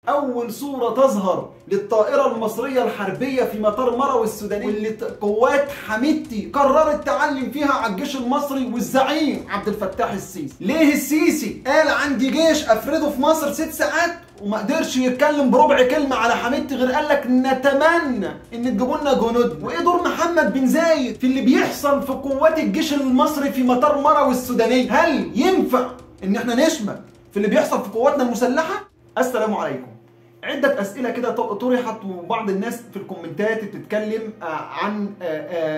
اول صوره تظهر للطائره المصريه الحربيه في مطار مروي السوداني واللي ت- قوات حميدتي قررت تعلم فيها على الجيش المصري والزعيم عبد الفتاح السيسي ليه السيسي قال عندي جيش افرده في مصر ست ساعات وما قدرش يتكلم بربع كلمه على حميدتي غير قال لك نتمنى ان تجيبوا لنا جنود وايه دور محمد بن زايد في اللي بيحصل في قوات الجيش المصري في مطار مروي السوداني هل ينفع ان احنا نشمل في اللي بيحصل في قواتنا المسلحه السلام عليكم عدة أسئلة كده ط- طرحت وبعض الناس في الكومنتات بتتكلم آه، عن آه،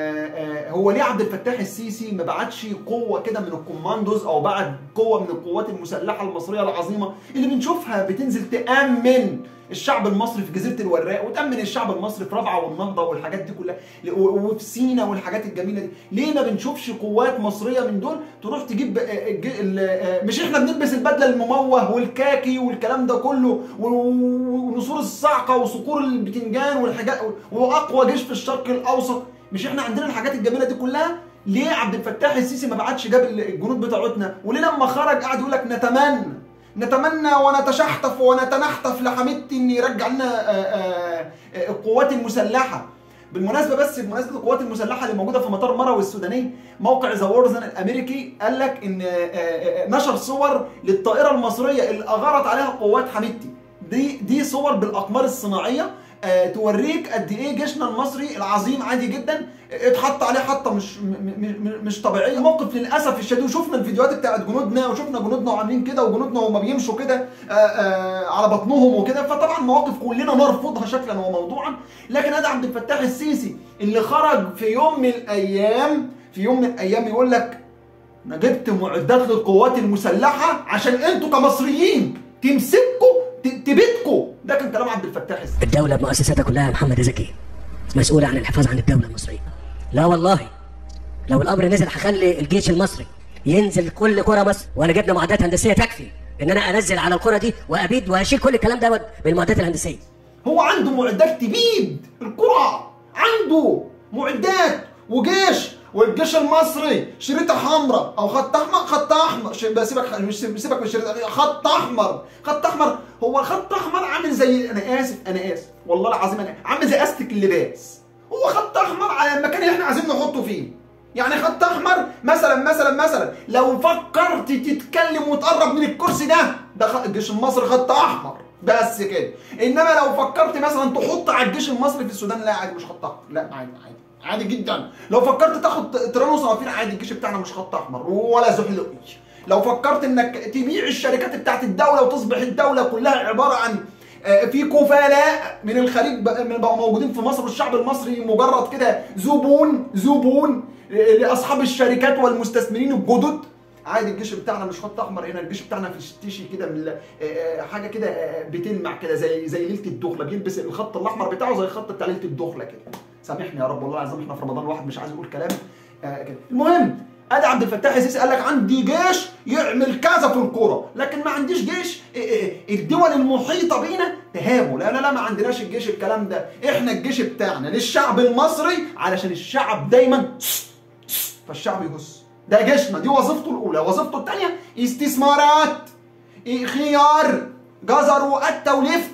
آه، آه، هو ليه عبد الفتاح السيسي ما بعتش قوة كده من الكوماندوز أو بعت قوة من القوات المسلحة المصرية العظيمة اللي بنشوفها بتنزل تأمن الشعب المصري في جزيرة الوراق وتأمن الشعب المصري في رابعة والنهضة والحاجات دي كلها و- وفي سينا والحاجات الجميلة دي ليه ما بنشوفش قوات مصرية من دول تروح تجيب آه، الج- ال- آه، مش احنا بنلبس البدلة المموه والكاكي والكلام ده كله و- و- ونسور الصعقة وصقور البتنجان والحاجات واقوى جيش في الشرق الاوسط مش احنا عندنا الحاجات الجميلة دي كلها ليه عبد الفتاح السيسي ما بعتش جاب الجنود بتاعتنا وليه لما خرج قعد يقول لك نتمنى نتمنى ونتشحتف ونتنحتف لحميدتي ان يرجع لنا آه، آه، آه، القوات المسلحه بالمناسبه بس بمناسبه القوات المسلحه اللي موجوده في مطار مروي السوداني موقع ذا وورزن الامريكي قال لك ان آه، آه، آه، نشر صور للطائره المصريه اللي اغارت عليها قوات حميدتي دي دي صور بالاقمار الصناعيه آه، توريك قد ايه جيشنا المصري العظيم عادي جدا آه، اتحط عليه حطه مش م- م- م- مش طبيعيه موقف للاسف الشديد وشفنا الفيديوهات بتاعت جنودنا وشفنا جنودنا وعاملين كده وجنودنا وهم بيمشوا كده آه، آه، على بطنهم وكده فطبعا مواقف كلنا نرفضها شكلا وموضوعا لكن ادي عبد الفتاح السيسي اللي خرج في يوم من الايام في يوم من الايام يقول لك انا جبت معدات للقوات المسلحه عشان انتوا كمصريين تمسكوا ت- تبيدكوا ده كان كلام عبد الفتاح السيسي الدولة بمؤسساتها كلها يا محمد زكي مسؤولة عن الحفاظ عن الدولة المصرية لا والله لو الأمر نزل هخلي الجيش المصري ينزل كل قرى مصر وأنا جبنا معدات هندسية تكفي إن أنا أنزل على القرى دي وأبيد وأشيل كل الكلام دوت بالمعدات الهندسية هو عنده معدات تبيد القرى عنده معدات وجيش والجيش المصري شريطه حمراء او خط احمر خط احمر ش- سيبك مش سيبك من الشريط خط احمر خط احمر هو خط احمر عامل زي انا اسف انا اسف والله العظيم انا عامل زي استك اللباس هو خط احمر على المكان اللي احنا عايزين نحطه فيه يعني خط احمر مثلا مثلا مثلا لو فكرت تتكلم وتقرب من الكرسي ده ده خ- الجيش المصري خط احمر بس كده انما لو فكرت مثلا تحط على الجيش المصري في السودان لا عادي مش خط احمر لا عادي عادي عادي جدا لو فكرت تاخد تيران وصوافير عادي الجيش بتاعنا مش خط احمر ولا زحلقي لو فكرت انك تبيع الشركات بتاعت الدوله وتصبح الدوله كلها عباره عن آه، في كفلاء من الخليج بقى- من بقوا موجودين في مصر والشعب المصري مجرد كده زبون زبون آه، لاصحاب الشركات والمستثمرين الجدد عادي الجيش بتاعنا مش خط احمر هنا الجيش بتاعنا في شتيشي كده من ال- آه، آه، حاجه كده آه، بتلمع كده زي زي ليله الدخله بيلبس الخط الاحمر بتاعه زي الخط بتاع ليله الدخله كده سامحني يا رب والله العظيم احنا في رمضان الواحد مش عايز يقول كلام آه، كده المهم ادي عبد الفتاح السيسي قال لك عندي جيش يعمل كذا في الكوره لكن ما عنديش جيش آه، آه، الدول المحيطه بينا تهابه لا لا لا ما عندناش الجيش الكلام ده احنا الجيش بتاعنا للشعب المصري علشان الشعب دايما فالشعب يهس ده جيشنا دي وظيفته الاولى وظيفته الثانيه استثمارات إيه خيار جزر وقتة ولفت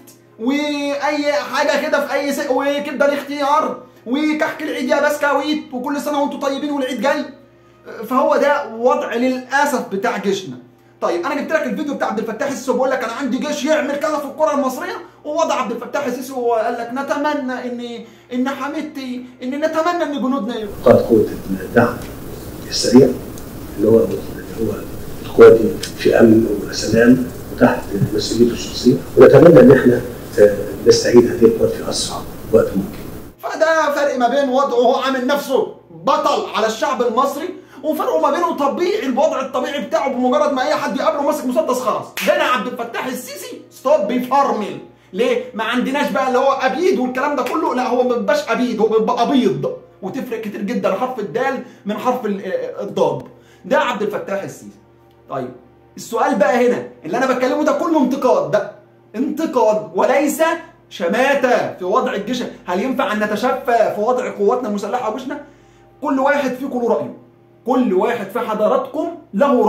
واي حاجه كده في اي س... وكبده الاختيار وكحك العيد يا بسكويت وكل سنه وانتم طيبين والعيد جاي فهو ده وضع للاسف بتاع جيشنا طيب انا جبت لك الفيديو بتاع عبد الفتاح السيسي بيقول لك انا عندي جيش يعمل كذا في الكره المصريه ووضع عبد الفتاح السيسي وقال لك نتمنى ان ان حميدتي ان نتمنى ان جنودنا يبقوا قائد قوة الدعم السريع اللي هو اللي هو القوات دي في امن وسلام وتحت مسؤوليته الشخصيه ونتمنى ان احنا آه، نستعيد هذه القوات في اسرع وقت ممكن. فده فرق ما بين وضعه هو عامل نفسه بطل على الشعب المصري وفرقه ما بينه طبيعي الوضع الطبيعي بتاعه بمجرد ما اي حد يقابله ماسك مسدس خلاص هنا عبد الفتاح السيسي ستوب بيفرمل ليه ما عندناش بقى اللي هو ابيض والكلام ده كله لا هو ما بيبقاش ابيض هو بيبقى ابيض وتفرق كتير جدا حرف الدال من حرف ال- آه، الضاد ده عبد الفتاح السيسي طيب السؤال بقى هنا اللي انا بتكلمه ده كله انتقاد بقى انتقاد وليس شماتة في وضع الجيش هل ينفع أن نتشفى في وضع قواتنا المسلحة وجيشنا كل واحد فيكم له رأيه كل واحد في حضراتكم له رأيه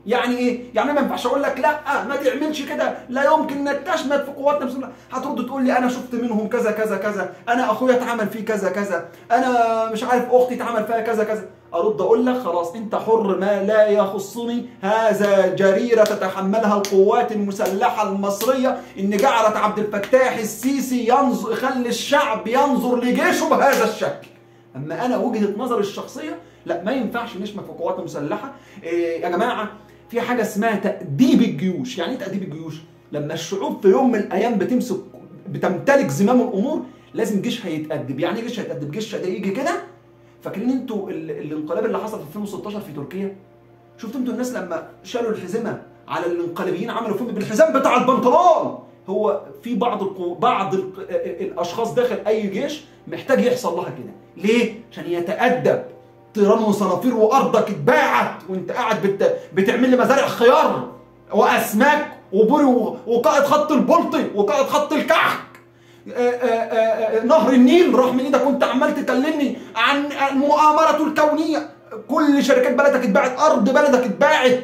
يعني ايه يعني ما ينفعش اقول لك لا ما تعملش كده لا يمكن انك تشمت في قواتنا المسلحه هترد تقول لي انا شفت منهم كذا كذا كذا انا اخويا اتعمل فيه كذا كذا انا مش عارف اختي اتعمل فيها كذا كذا ارد اقول لك خلاص انت حر ما لا يخصني هذا جريره تتحملها القوات المسلحه المصريه ان جعلت عبد الفتاح السيسي ينظر يخلي الشعب ينظر لجيشه بهذا الشكل اما انا وجهه نظري الشخصيه لا ما ينفعش نشمت في القوات المسلحه إيه يا جماعه في حاجه اسمها تاديب الجيوش يعني ايه تاديب الجيوش لما الشعوب في يوم من الايام بتمسك بتمتلك زمام الامور لازم جيش هيتادب يعني ايه جيش هيتادب جيش ده يجي كده فاكرين انتوا ال- الانقلاب اللي حصل في 2016 في تركيا شفتوا انتوا الناس لما شالوا الحزمه على الانقلابيين عملوا فيهم بالحزام بتاع البنطلون هو في بعض القو... بعض ال... الاشخاص داخل اي جيش محتاج يحصل لها كده ليه عشان يتادب طيران وصنافير وارضك اتباعت وانت قاعد بت... بتعمل لي مزارع خيار واسماك وبري و... وقائد خط البلطي وقائد خط الكحك آه، آه، آه، آه، نهر النيل راح من ايدك وانت عمال تكلمني عن المؤامره الكونيه كل شركات بلدك اتباعت ارض بلدك اتباعت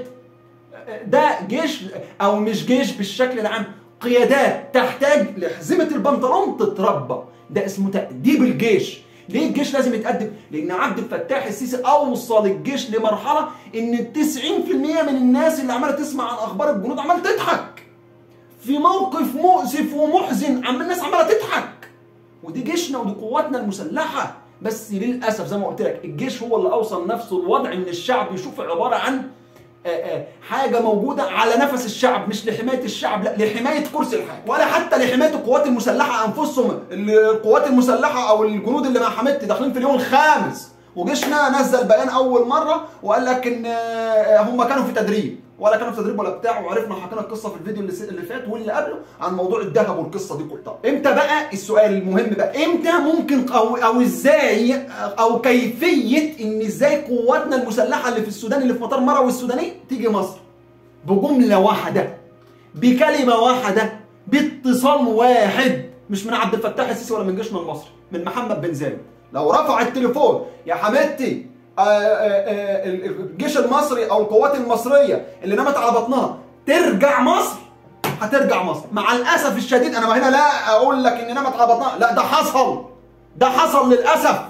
ده جيش او مش جيش بالشكل العام قيادات تحتاج لحزمه البنطلون تتربى ده اسمه تأديب الجيش ليه الجيش لازم يتأدب؟ لأن عبد الفتاح السيسي أوصل الجيش لمرحلة إن 90% من الناس اللي عمالة تسمع عن أخبار الجنود عمالة تضحك. في موقف مؤسف ومحزن عم الناس عمالة تضحك. ودي جيشنا ودي قواتنا المسلحة بس للأسف زي ما قلت لك الجيش هو اللي أوصل نفسه الوضع إن الشعب يشوف عبارة عن آه، آه، حاجه موجوده على نفس الشعب مش لحمايه الشعب لا لحمايه كرسي الحاكم ولا حتى لحمايه القوات المسلحه انفسهم القوات المسلحه او الجنود اللي مع حميدتي داخلين في اليوم الخامس وجيشنا نزل بيان اول مره وقال لك ان آه، هم كانوا في تدريب ولا كانوا في تدريب ولا بتاع وعرفنا وحكينا القصه في الفيديو اللي اللي فات واللي قبله عن موضوع الذهب والقصه دي كلها امتى بقى السؤال المهم بقى امتى ممكن او او ازاي او كيفيه ان ازاي قواتنا المسلحه اللي في السودان اللي في مطار مروي السوداني تيجي مصر بجمله واحده بكلمه واحده باتصال واحد مش من عبد الفتاح السيسي ولا من جيشنا المصري من محمد بن زايد لو رفع التليفون يا حماتي آه، آه، آه، الجيش المصري او القوات المصريه اللي نامت على بطنها ترجع مصر هترجع مصر مع الاسف الشديد انا هنا لا اقول لك ان نامت على بطنها لا ده حصل ده حصل للاسف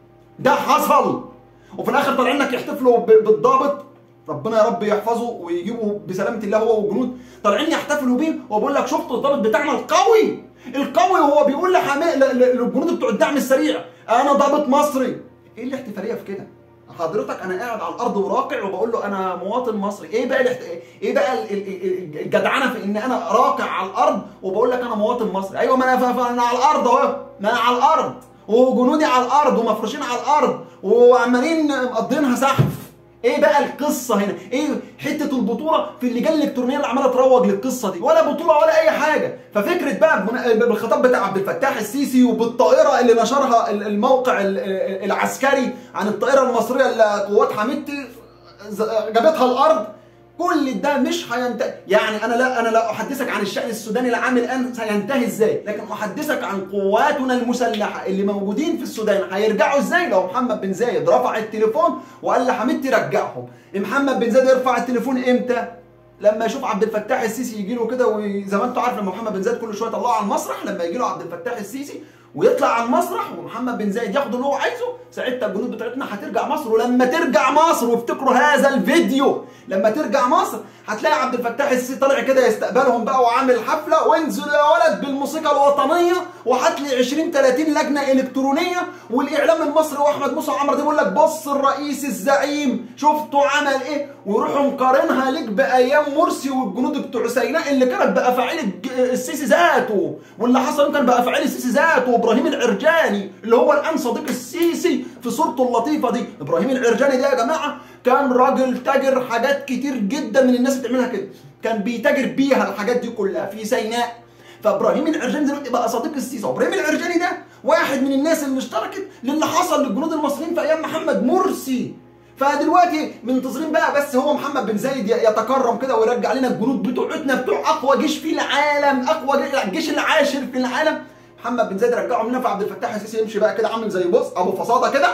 ده حصل وفي الاخر طالعين لك يحتفلوا ب- بالضابط ربنا يا رب يحفظه ويجيبه بسلامه الله هو والجنود طالعين يحتفلوا بيه وبقول لك شفتوا الضابط بتاعنا القوي القوي وهو بيقول لحماء ل- ل- للجنود بتوع الدعم السريع انا ضابط مصري ايه الاحتفاليه في كده حضرتك انا قاعد على الارض وراقع وبقول له انا مواطن مصري ايه بقى الاحت... ايه بقى ال- ال- ال- الجدعنه في ان انا راقع على الارض وبقول لك انا مواطن مصري ايوه ما انا ف- ف- انا على الارض اهو ما انا على الارض وجنودي على الارض ومفروشين على الارض وعمالين مقضينها سحف ايه بقى القصه هنا ايه حته البطوله في اللجان الالكترونيه اللي عماله تروج للقصه دي ولا بطوله ولا اي حاجه ففكره بقى بمن- بالخطاب بتاع عبد الفتاح السيسي وبالطائره اللي نشرها ال- الموقع ال- ال- العسكري عن الطائره المصريه اللي قوات حميدتي ز- جابتها الارض كل ده مش هينتهي يعني انا لا انا لا احدثك عن الشان السوداني العام الان سينتهي ازاي لكن احدثك عن قواتنا المسلحه اللي موجودين في السودان هيرجعوا ازاي لو محمد بن زايد رفع التليفون وقال لحميدتي رجعهم محمد بن زايد يرفع التليفون امتى لما يشوف عبد الفتاح السيسي يجي له كده وزي ما انتوا عارف لما محمد بن زايد كل شويه يطلعه على المسرح لما يجي له عبد الفتاح السيسي ويطلع على المسرح ومحمد بن زايد ياخد اللي هو عايزه ساعتها الجنود بتاعتنا هترجع مصر ولما ترجع مصر وافتكروا هذا الفيديو لما ترجع مصر هتلاقي عبد الفتاح السيسي طالع كده يستقبلهم بقى وعامل حفله وانزل يا ولد بالموسيقى الوطنيه وهات لي 20 30 لجنه الكترونيه والاعلام المصري واحمد موسى وعمرو دي بيقول لك بص الرئيس الزعيم شفتوا عمل ايه ويروحوا مقارنها ليك بايام مرسي والجنود بتوع سيناء اللي كانت بافاعيل الج- السيسي ذاته واللي حصل كان بافاعيل السيسي ذاته وابراهيم العرجاني اللي هو الان صديق السيسي في صورته اللطيفه دي ابراهيم العرجاني ده يا جماعه كان راجل تاجر حاجات كتير جدا من الناس بتعملها كده كان بيتاجر بيها الحاجات دي كلها في سيناء فابراهيم العرجاني دلوقتي بقى صديق السيسي وابراهيم العرجاني ده واحد من الناس اللي اشتركت للي حصل للجنود المصريين في ايام محمد مرسي فدلوقتي منتظرين بقى بس هو محمد بن زايد ي- يتكرم كده ويرجع لنا الجنود بتوعتنا بتوع اقوى جيش في العالم اقوى جيش الجيش العاشر في العالم محمد بن زايد رجعهم لنا فعبد الفتاح السيسي يمشي بقى كده عامل زي بص ابو فصاده كده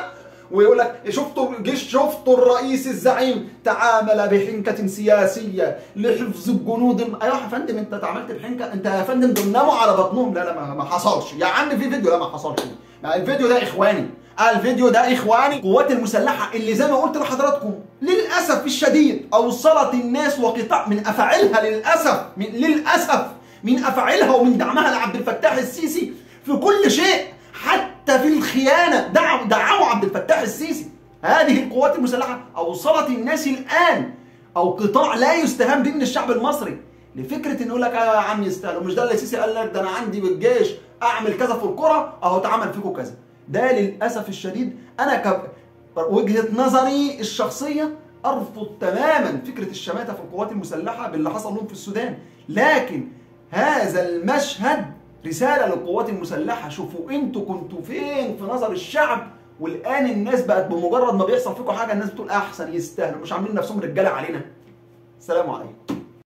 ويقول لك شفتوا الجيش شفتوا الرئيس الزعيم تعامل بحنكه سياسيه لحفظ الجنود الم- ايوه يا فندم انت اتعاملت بحنكه انت يا فندم دول ناموا على بطنهم لا لا ما, ما حصلش يا عم في فيديو لا ما حصلش ما الفيديو ده اخواني الفيديو ده اخواني القوات المسلحه اللي زي ما قلت لحضراتكم للاسف الشديد اوصلت الناس وقطاع من افاعيلها للاسف من للاسف من افاعيلها ومن دعمها لعبد الفتاح السيسي في كل شيء حتى في الخيانه دعوا دعوا عبد الفتاح السيسي هذه القوات المسلحه اوصلت الناس الان او قطاع لا يستهان به من الشعب المصري لفكره انه يقول لك آه يا عم يستاهلوا مش ده اللي السيسي قال لك ده انا عندي بالجيش اعمل كذا في الكره اهو اتعمل فيكم كذا ده للاسف الشديد انا ك وجهه نظري الشخصيه ارفض تماما فكره الشماته في القوات المسلحه باللي حصل لهم في السودان لكن هذا المشهد رساله للقوات المسلحه شوفوا انتوا كنتوا فين في نظر الشعب والان الناس بقت بمجرد ما بيحصل فيكم حاجه الناس بتقول احسن يستاهلوا مش عاملين نفسهم رجاله علينا السلام عليكم